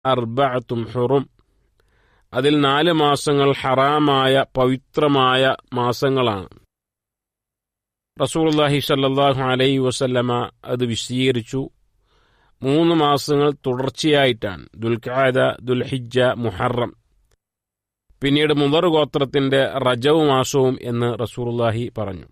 അർബഅത്തും ഹുറും അതിൽ നാല് മാസങ്ങൾ ഹറാമായ പവിത്രമായ മാസങ്ങളാണ് റസൂലുള്ളാഹി സല്ലല്ലാഹു അലൈഹി വസല്ലമ അത് വിശദീകരിച്ചു മൂന്ന് മാസങ്ങൾ തുടർച്ചയായിട്ടാണ് ദുൽഖാദ ദുൽഹിജ്ജ മുഹറം പിന്നീട് മുതർ ഗോത്രത്തിന്റെ റജവ് മാസവും എന്ന് റസൂലുള്ളാഹി പറഞ്ഞു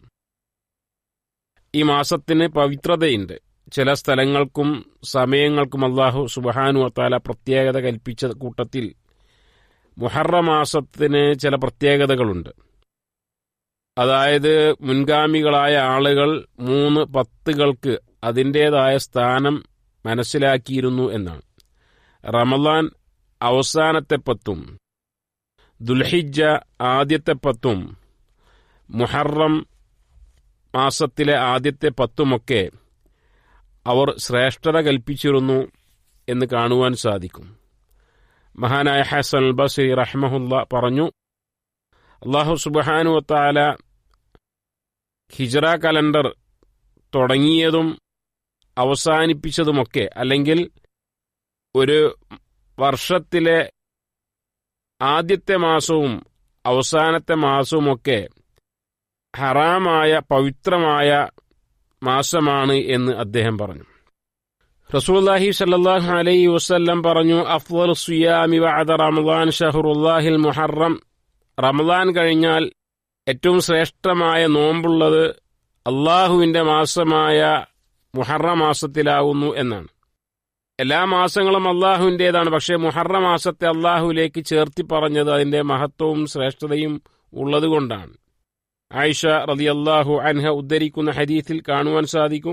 ഈ മാസത്തിന് പവിത്രതയുണ്ട് ചില സ്ഥലങ്ങൾക്കും സമയങ്ങൾക്കും അള്ളാഹു സുബഹാനു വത്താല പ്രത്യേകത കൽപ്പിച്ച കൂട്ടത്തിൽ മുഹറ മാസത്തിന് ചില പ്രത്യേകതകളുണ്ട് അതായത് മുൻഗാമികളായ ആളുകൾ മൂന്ന് പത്തുകൾക്ക് അതിൻ്റേതായ സ്ഥാനം മനസ്സിലാക്കിയിരുന്നു എന്നാണ് റമലാൻ അവസാനത്തെ പത്തും ദുൽഹിജ ആദ്യത്തെ പത്തും മുഹറം മാസത്തിലെ ആദ്യത്തെ പത്തുമൊക്കെ അവർ ശ്രേഷ്ഠത കൽപ്പിച്ചിരുന്നു എന്ന് കാണുവാൻ സാധിക്കും മഹാനായ ഹസൻ അൽ ബസി റഹ്മഹുല്ല പറഞ്ഞു അള്ളാഹു സുബാനു വത്താല ഹിജറ കലണ്ടർ തുടങ്ങിയതും അവസാനിപ്പിച്ചതുമൊക്കെ അല്ലെങ്കിൽ ഒരു വർഷത്തിലെ ആദ്യത്തെ മാസവും അവസാനത്തെ മാസവുമൊക്കെ ഹറാമായ പവിത്രമായ മാസമാണ് എന്ന് അദ്ദേഹം പറഞ്ഞു റസൂലുള്ളാഹി സല്ലല്ലാഹു അലൈഹി വസല്ലം പറഞ്ഞു അഫ്ളൽ സിയാമി ബഅദ റമളാൻ ഷഹറുല്ലാഹിൽ മുഹറം റമളാൻ കഴിഞ്ഞാൽ ഏറ്റവും ശ്രേഷ്ഠമായ നോമ്പുള്ളത് അള്ളാഹുവിൻ്റെ മാസമായ മുഹറ മാസത്തിലാവുന്നു എന്നാണ് എല്ലാ മാസങ്ങളും അള്ളാഹുവിൻ്റേതാണ് പക്ഷേ മുഹറ മാസത്തെ അള്ളാഹുവിലേക്ക് ചേർത്തി പറഞ്ഞത് അതിൻ്റെ മഹത്വവും ശ്രേഷ്ഠതയും ഉള്ളതുകൊണ്ടാണ് ആയിഷ റളിയല്ലാഹു അൻഹ ഉദ്ധരിക്കുന്ന ഹദീസിൽ കാണുവാൻ സാധിക്കും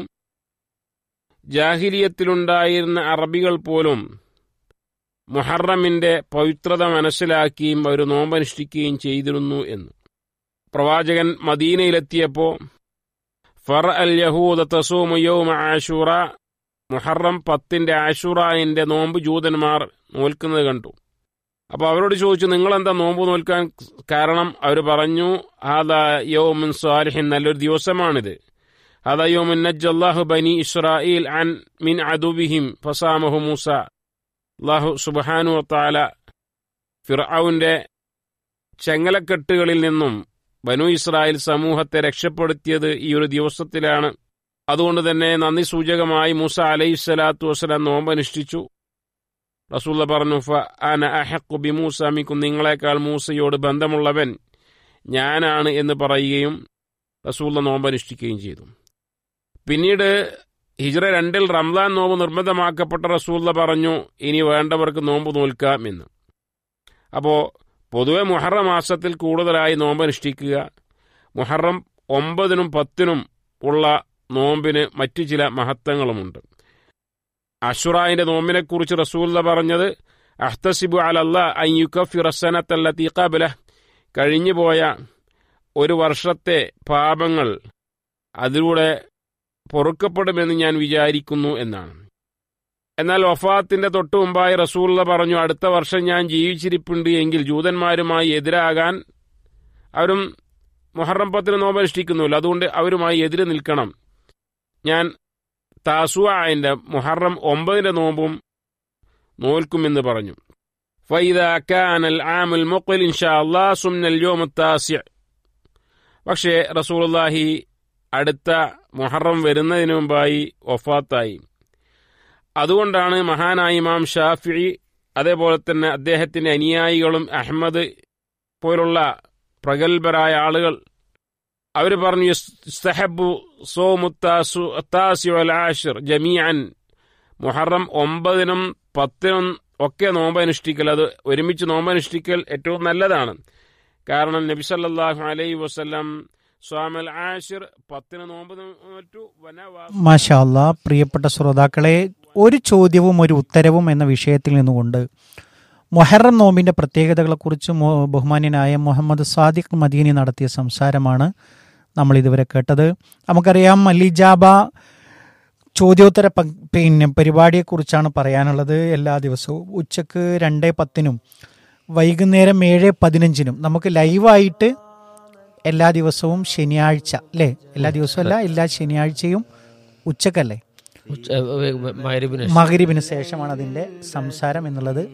ജാഹിലിയത്തിലുണ്ടായിരുന്ന അറബികൾ പോലും മുഹറമിന്റെ പവിത്രത മനസ്സിലാക്കുകയും അവർ നോമ്പനുഷ്ഠിക്കുകയും ചെയ്തിരുന്നു എന്ന് പ്രവാചകൻ മദീനയിലെത്തിയപ്പോൾ ഫർ അൽ യഹൂദ തസൂമു യൗമ ആഷുറ മുഹറം പത്തിന്റെ ആഷുറായിന്റെ നോമ്പ് ജൂതന്മാർ നോൽക്കുന്നത് കണ്ടു അപ്പോൾ അവരോട് ചോദിച്ചു നിങ്ങളെന്താ നോമ്പ് നോൽക്കാൻ കാരണം അവർ പറഞ്ഞു ഹാദാ യൗമിൻ സ്വാലിഹിൻ നല്ലൊരു ദിവസമാണിത് ഹാദാ യൗമിൻ നജ്ജല്ലാഹു ബനി ഇസ്രായേൽ അൻ മിൻ അദുബിഹിം ഫസാമഹു മൂസ അള്ളാഹു സുബാനു താല ഫിർഔന്റെ ചെങ്ങലക്കെട്ടുകളിൽ നിന്നും ബനു ഇസ്രായേൽ സമൂഹത്തെ രക്ഷപ്പെടുത്തിയത് ഈ ഒരു ദിവസത്തിലാണ് അതുകൊണ്ട് തന്നെ നന്ദി സൂചകമായി മൂസ അലൈഹി സ്വലാത്തു വസ്സലാം നോമ്പനുഷ്ഠിച്ചു റസൂല്ല പറഞ്ഞു ഫ അന അഹക്കു ബി മൂസ മിക്കും നിങ്ങളെക്കാൾ മൂസയോട് ബന്ധമുള്ളവൻ ഞാനാണ് എന്ന് പറയുകയും റസൂല്ല നോമ്പനുഷ്ഠിക്കുകയും ചെയ്തു പിന്നീട് ഹിജ്റ രണ്ടിൽ റംസാൻ നോമ്പ് നിർബന്ധമാക്കപ്പെട്ട റസൂല്ല പറഞ്ഞു ഇനി വേണ്ടവർക്ക് നോമ്പ് നോൽക്കാം എന്ന് അപ്പോൾ പൊതുവെ മുഹറം മാസത്തിൽ കൂടുതലായി നോമ്പ് അനുഷ്ഠിക്കുക മുഹറം ഒമ്പതിനും പത്തിനും ഉള്ള നോമ്പിന് മറ്റു ചില മഹത്വങ്ങളുമുണ്ട് അഷുറായിന്റെ നോമ്പിനെക്കുറിച്ച് റസൂല്ല പറഞ്ഞത് അഹ്തസിബു അലല്ല അയ്യുക്കഫിറസനത്തല്ല തീക്കാബില കഴിഞ്ഞുപോയ ഒരു വർഷത്തെ പാപങ്ങൾ അതിലൂടെ പൊറുക്കപ്പെടുമെന്ന് ഞാൻ വിചാരിക്കുന്നു എന്നാണ് എന്നാൽ വഫാത്തിന്റെ തൊട്ടു മുമ്പായി റസൂള്ള പറഞ്ഞു അടുത്ത വർഷം ഞാൻ ജീവിച്ചിരിപ്പുണ്ട് എങ്കിൽ ജൂതന്മാരുമായി എതിരാകാൻ അവരും മുഹറം പത്തിന് നോമ്പനുഷ്ഠിക്കുന്നുല്ലോ അതുകൊണ്ട് അവരുമായി എതിര് നിൽക്കണം ഞാൻ താസുവായന്റെ മുഹറം ഒമ്പതിന്റെ നോമ്പും നോൽക്കുമെന്ന് പറഞ്ഞു ഫൈദ കാനൽ ആമുൽ മുഖൽ ഇൻഷാ അള്ളാ സുംനൽ യോമത്താസ്യ പക്ഷേ റസൂലുള്ളാഹി അടുത്ത മുഹറം വരുന്നതിന് മുമ്പായി വഫാത്തായി അതുകൊണ്ടാണ് മഹാനായ ഇമാം ഷാഫി അതേപോലെ തന്നെ അദ്ദേഹത്തിന്റെ അനുയായികളും അഹമ്മദ് പോലുള്ള പ്രഗത്ഭരായ ആളുകൾ അവർ പറഞ്ഞു സഹബു സോമുത്താസിർ ജമീഅൻ മുഹറം ഒമ്പതിനും പത്തിനും ഒക്കെ നോമ്പനുഷ്ഠിക്കൽ അത് ഒരുമിച്ച് നോമ്പനുഷ്ഠിക്കൽ ഏറ്റവും നല്ലതാണ് കാരണം നബി സല്ലല്ലാഹു അലൈഹി വസല്ലം സ്വാമൽ ആഷിർ പത്തിന് നോമ്പ് നോറ്റു വനവാ മാഷാ അല്ലാ പ്രിയപ്പെട്ട ശ്രോതാക്കളെ ഒരു ചോദ്യവും ഒരു ഉത്തരവും എന്ന വിഷയത്തിൽ നിന്നുകൊണ്ട് മൊഹറം നോമ്പിന്റെ പ്രത്യേകതകളെക്കുറിച്ച് മൊ- ബഹുമാന്യനായ മുഹമ്മദ് സാദിഖ് മദീനി നടത്തിയ സംസാരമാണ് നമ്മൾ ഇതുവരെ കേട്ടത് നമുക്കറിയാം അലിജാബ ചോദ്യോത്തര പ- പിന്നെ പരിപാടിയെക്കുറിച്ചാണ് പറയാനുള്ളത് എല്ലാ ദിവസവും ഉച്ചക്ക് രണ്ട് പത്തിനും വൈകുന്നേരം ഏഴ് പതിനഞ്ചിനും നമുക്ക് ലൈവായിട്ട് എല്ലാ ദിവസവും ശനിയാഴ്ച അല്ലേ എല്ലാ ദിവസവും അല്ല എല്ലാ ശനിയാഴ്ചയും ഉച്ചക്കല്ലേ മഗ്രിബിന് മകരിബിന് ശേഷമാണ് അതിൻ്റെ സംസാരം എന്നുള്ളത്